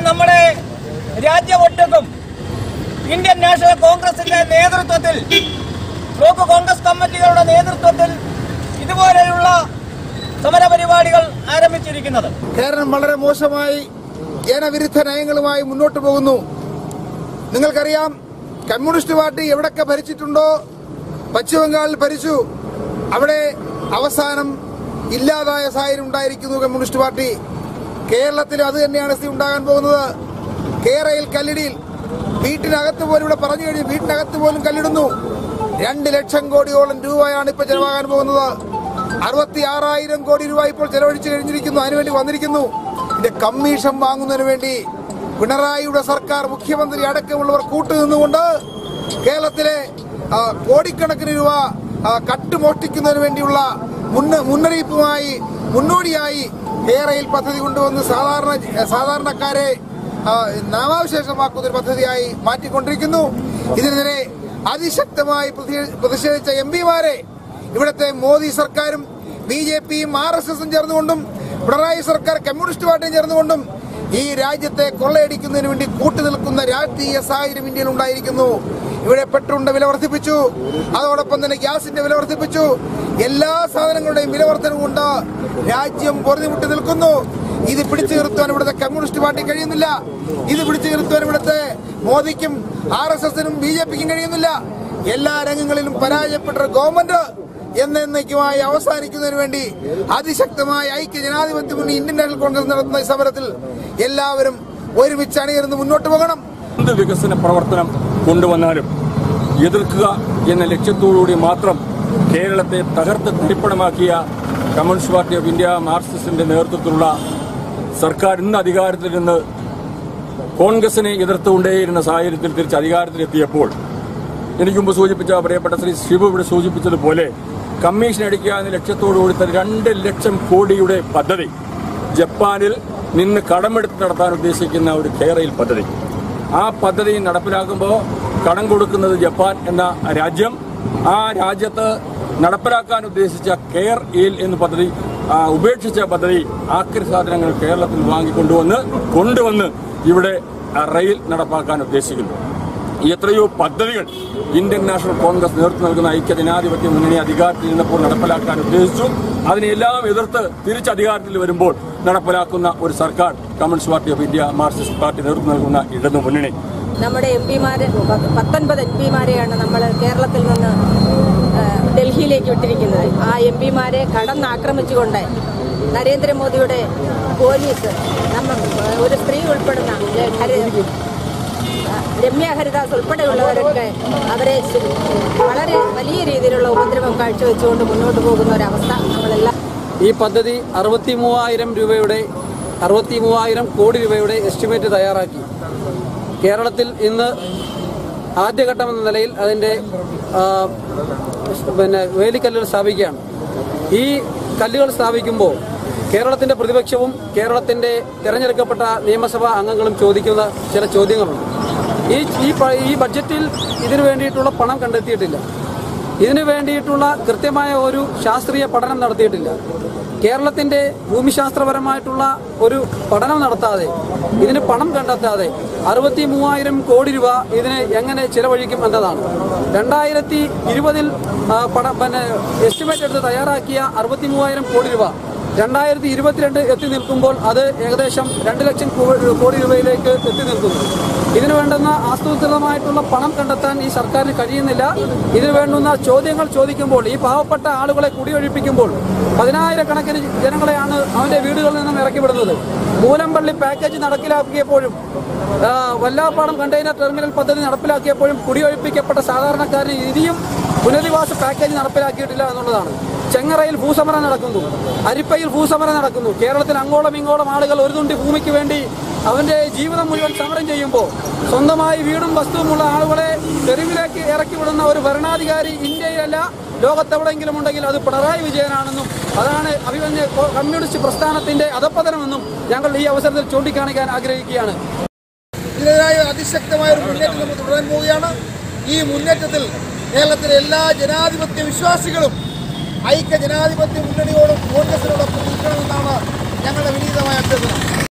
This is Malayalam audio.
നമ്മുടെ രാജ്യമൊട്ടുക്കും ഇന്ത്യൻ നാഷണൽ കോൺഗ്രസിന്റെ നേതൃത്വത്തിൽ ബ്ലോക്ക് കോൺഗ്രസ് കമ്മിറ്റികളുടെ നേതൃത്വത്തിൽ ഇതുപോലെയുള്ള സമരപരിപാടികൾ ആരംഭിച്ചിരിക്കുന്നത് കേരളം വളരെ മോശമായി ജനവിരുദ്ധ നയങ്ങളുമായി മുന്നോട്ട് പോകുന്നു നിങ്ങൾക്കറിയാം കമ്മ്യൂണിസ്റ്റ് പാർട്ടി എവിടൊക്കെ ഭരിച്ചിട്ടുണ്ടോ പശ്ചിമബംഗാളിൽ ഭരിച്ചു അവിടെ അവസാനം ഇല്ലാതായ സാഹചര്യം ഉണ്ടായിരിക്കുന്നു കമ്മ്യൂണിസ്റ്റ് പാർട്ടി കേരളത്തിൽ അത് തന്നെയാണ് സ്ഥിതി ഉണ്ടാകാൻ പോകുന്നത് കേരളയിൽ കല്ലിടിയിൽ വീട്ടിനകത്ത് പോലും ഇവിടെ പറഞ്ഞു കഴിഞ്ഞു വീട്ടിനകത്ത് പോലും കല്ലിടുന്നു രണ്ട് ലക്ഷം കോടിയോളം രൂപയാണ് ഇപ്പൊ ചെലവാകാൻ പോകുന്നത് അറുപത്തി ആറായിരം കോടി രൂപ ഇപ്പോൾ ചെലവഴിച്ചു കഴിഞ്ഞിരിക്കുന്നു അതിനുവേണ്ടി വന്നിരിക്കുന്നു ഇതിന്റെ കമ്മീഷൻ വാങ്ങുന്നതിന് വേണ്ടി പിണറായിയുടെ സർക്കാർ മുഖ്യമന്ത്രി അടക്കമുള്ളവർ കൂട്ടുനിന്നുകൊണ്ട് കേരളത്തിലെ ആ, കോടിക്കണക്കിന് രൂപ ആ, കട്ടുമോഷ്ടിക്കുന്നതിന് വേണ്ടിയുള്ള മുന്ന മുന്നറിയിപ്പുമായി മുന്നോടിയായി കേരളയിൽ പദ്ധതി കൊണ്ടുവന്ന് സാധാരണ സാധാരണക്കാരെ ആ, നാമാവിശേഷമാക്കുന്ന ഒരു പദ്ധതിയായി മാറ്റിക്കൊണ്ടിരിക്കുന്നു ഇതിനെതിരെ അതിശക്തമായി പ്രതിഷേ- പ്രതിഷേധിച്ച എം പിമാരെ ഇവിടുത്തെ മോദി സർക്കാരും ബി ജെ പിയും ആർ എസ് എസും ചേർന്നുകൊണ്ടും പിണറായി സർക്കാർ കമ്മ്യൂണിസ്റ്റ് പാർട്ടിയും ചേർന്നുകൊണ്ടും ഈ രാജ്യത്തെ കൊള്ളയടിക്കുന്നതിന് വേണ്ടി കൂട്ടുനിൽക്കുന്ന രാഷ്ട്രീയ സാഹചര്യം ഇന്ത്യയിൽ ഉണ്ടായിരിക്കുന്നു ഇവിടെ പെട്രോളിന്റെ വില വർദ്ധിപ്പിച്ചു അതോടൊപ്പം തന്നെ ഗ്യാസിന്റെ വില വർദ്ധിപ്പിച്ചു എല്ലാ സാധനങ്ങളുടെയും വില വർധനവുണ്ട് രാജ്യം പൊറുതിമുട്ടി നിൽക്കുന്നു ഇത് പിടിച്ചു നിർത്തുവാൻ ഇവിടുത്തെ കമ്മ്യൂണിസ്റ്റ് പാർട്ടി കഴിയുന്നില്ല ഇത് പിടിച്ചു നിർത്തുവാൻ ഇവിടുത്തെ മോദിക്കും ആർ എസ് എസിനും ബി ജെ പിക്കും കഴിയുന്നില്ല എല്ലാ രംഗങ്ങളിലും പരാജയപ്പെട്ട ഒരു ഗവൺമെന്റ് എന്നേക്കുമായി അവസാനിക്കുന്നതിന് വേണ്ടി അതിശക്തമായ ഐക്യ ജനാധിപത്യ മുന്നണി ഇന്ത്യൻ നാഷണൽ കോൺഗ്രസ് നടത്തുന്ന ഈ സമരത്തിൽ എല്ലാവരും ഒരുമിച്ച് അണിയിരുന്ന് മുന്നോട്ട് പോകണം എന്ത് വികസന പ്രവർത്തനം കൊണ്ടുവന്നാലും എതിർക്കുക എന്ന ലക്ഷ്യത്തോടുകൂടി മാത്രം കേരളത്തെ തകർത്ത് തരിപ്പണമാക്കിയ കമ്മ്യൂണിസ്റ്റ് പാർട്ടി ഓഫ് ഇന്ത്യ മാർക്സിസ്റ്റിന്റെ നേതൃത്വത്തിലുള്ള സർക്കാർ ഇന്ന് അധികാരത്തിൽ നിന്ന് കോൺഗ്രസിനെ എതിർത്തുകൊണ്ടേയിരുന്ന സാഹചര്യത്തിൽ തിരിച്ച് അധികാരത്തിലെത്തിയപ്പോൾ എനിക്ക് മുമ്പ് സൂചിപ്പിച്ച പ്രിയപ്പെട്ട ശ്രീ ശിവു ഇവിടെ സൂചിപ്പിച്ചതുപോലെ കമ്മീഷൻ അടിക്കുക എന്ന ലക്ഷ്യത്തോടുകൂടി തന്നെ രണ്ട് ലക്ഷം കോടിയുടെ പദ്ധതി ജപ്പാനിൽ നിന്ന് കടമെടുത്ത് നടത്താൻ ഉദ്ദേശിക്കുന്ന ഒരു കേരയിൽ പദ്ധതി ആ പദ്ധതി നടപ്പിലാക്കുമ്പോൾ കടം കൊടുക്കുന്നത് ജപ്പാൻ എന്ന രാജ്യം ആ രാജ്യത്ത് നടപ്പിലാക്കാൻ ഉദ്ദേശിച്ച കെയർ എയിൽ എന്ന പദ്ധതി ആ, ഉപേക്ഷിച്ച പദ്ധതി ആക്രി സാധനങ്ങൾ കേരളത്തിൽ വാങ്ങിക്കൊണ്ടുവന്ന് കൊണ്ടുവന്ന് ഇവിടെ ആ, റെയിൽ നടപ്പാക്കാൻ ഉദ്ദേശിക്കുന്നു എത്രയോ പദ്ധതികൾ ഇന്ത്യൻ നാഷണൽ കോൺഗ്രസ് നേതൃത്വം നൽകുന്ന ഐക്യ ജനാധിപത്യ മുന്നണി അധികാരത്തിൽ ഇരുന്നപ്പോൾ നടപ്പിലാക്കാൻ ഉദ്ദേശിച്ചു അതിനെല്ലാം എതിർത്ത് തിരിച്ച് അധികാരത്തിൽ വരുമ്പോൾ നടപ്പിലാക്കുന്ന ഒരു സർക്കാർ communist party of India Marxist party നേതൃത്വം നൽകുന്ന ഇടതു മുന്നണി നമ്മുടെ എം പിമാര് പത്തൊൻപത് എം പിമാരെയാണ് നമ്മൾ കേരളത്തിൽ നിന്ന് ആ, ഡൽഹിയിലേക്ക് വിട്ടിരിക്കുന്നത് ആ എം പിമാരെ കടന്നാക്രമിച്ചുകൊണ്ട് നരേന്ദ്രമോദിയുടെ പോലീസ് നമ്മൾ ഒരു സ്ത്രീ ഉൾപ്പെടുന്ന ലെ- ഹരി- ആ, രമ്യ ഹരിദാസ് ഉൾപ്പെടെയുള്ളവരൊക്കെ അവരെ ശ- വളരെ വലിയ രീതിയിലുള്ള ഉപദ്രവം കാഴ്ചവെച്ചുകൊണ്ട് മുന്നോട്ട് പോകുന്ന ഒരവസ്ഥ നമ്മളെല്ലാം ഈ പദ്ധതി അറുപത്തി മൂവായിരം രൂപയുടെ അറുപത്തി മൂവായിരം കോടി രൂപയുടെ എസ്റ്റിമേറ്റ് തയ്യാറാക്കി കേരളത്തിൽ ഇന്ന് ആദ്യഘട്ടം എന്ന നിലയിൽ അതിൻ്റെ ആ, പിന്നെ വേലിക്കല്ലുകൾ സ്ഥാപിക്കുകയാണ് ഈ കല്ലുകൾ സ്ഥാപിക്കുമ്പോൾ കേരളത്തിന്റെ പ്രതിപക്ഷവും കേരളത്തിന്റെ തെരഞ്ഞെടുക്കപ്പെട്ട നിയമസഭാ അംഗങ്ങളും ചോദിക്കുന്ന ചില ചോദ്യങ്ങളുണ്ട് ഈ ഈ പ- ഈ ബഡ്ജറ്റിൽ ഇതിനു വേണ്ടിയിട്ടുള്ള പണം കണ്ടെത്തിയിട്ടില്ല ഇതിനു വേണ്ടിയിട്ടുള്ള കൃത്യമായ ഒരു ശാസ്ത്രീയ പഠനം നടത്തിയിട്ടില്ല കേരളത്തിന്റെ ഭൂമിശാസ്ത്രപരമായിട്ടുള്ള ഒരു പഠനം നടത്താതെ ഇതിന് പണം കണ്ടെത്താതെ അറുപത്തി മൂവായിരം കോടി രൂപ ഇതിന് എങ്ങനെ ചിലവഴിക്കും എന്നതാണ് രണ്ടായിരത്തി ഇരുപതിൽ പിന്നെ എസ്റ്റിമേറ്റ് എടുത്ത് തയ്യാറാക്കിയ അറുപത്തി മൂവായിരം കോടി രൂപ രണ്ടായിരത്തി ഇരുപത്തിരണ്ട് എത്തി നിൽക്കുമ്പോൾ അത് ഏകദേശം രണ്ട് ലക്ഷം കോ- കോടി രൂപയിലേക്ക് എത്തി നിൽക്കുന്നു ഇതിനു വേണ്ടുന്ന ആസൂത്രിതമായിട്ടുള്ള പണം കണ്ടെത്താൻ ഈ സർക്കാരിന് കഴിയുന്നില്ല ഇതിനു വേണ്ടുന്ന ചോദ്യങ്ങൾ ചോദിക്കുമ്പോൾ ഈ പാവപ്പെട്ട ആളുകളെ കുടിയൊഴിപ്പിക്കുമ്പോൾ പതിനായിരക്കണക്കിന് ജനങ്ങളെയാണ് അവന്റെ വീടുകളിൽ നിന്നും ഇറക്കിവിടുന്നത് മൂലമ്പള്ളി പാക്കേജ് നടപ്പിലാക്കിയപ്പോഴും ആ, വല്ലാപ്പാടം കണ്ടെയ്നർ ടെർമിനൽ പദ്ധതി നടപ്പിലാക്കിയപ്പോഴും കുടിയൊഴിപ്പിക്കപ്പെട്ട സാധാരണക്കാരന് ഇനിയും പുനരധിവാസ പാക്കേജ് നടപ്പിലാക്കിയിട്ടില്ല എന്നുള്ളതാണ് ചെങ്ങറയിൽ ഭൂസമരം നടക്കുന്നു അരിപ്പയിൽ ഭൂസമരം നടക്കുന്നു കേരളത്തിൽ അങ്ങോളം ഇങ്ങോളം ആളുകൾ ഒരു തുണ്ടി ഭൂമിക്ക് വേണ്ടി അവന്റെ ജീവിതം മുഴുവൻ സമരം ചെയ്യുമ്പോൾ സ്വന്തമായി വീടും വസ്തുവുമുള്ള ആളുകളെ തെരുവിലേക്ക് ഇറക്കി വിടുന്ന ഒരു ഭരണാധികാരി ഇന്ത്യയിലല്ല ലോകത്തെവിടെയെങ്കിലും ഉണ്ടെങ്കിൽ അത് പിണറായി വിജയനാണെന്നും അതാണ് അഭിമന്യ കമ്മ്യൂണിസ്റ്റ് പ്രസ്ഥാനത്തിന്റെ അധപ്പതനമെന്നും ഞങ്ങൾ ഈ അവസരത്തിൽ ചൂണ്ടിക്കാണിക്കാൻ ആഗ്രഹിക്കുകയാണ് ഇതിനെതിരായ അതിശക്തമായ ഒരു മുന്നേറ്റം നമ്മൾ തുടരാൻ പോവുകയാണ് ഈ മുന്നേറ്റത്തിൽ കേരളത്തിലെ എല്ലാ ജനാധിപത്യ വിശ്വാസികളും ഐക്യ ജനാധിപത്യ മുന്നണിയോടും കോൺഗ്രസിനോടൊപ്പം നിൽക്കണമെന്നാണ് ഞങ്ങളുടെ വിനീതമായ അഭ്യർത്ഥന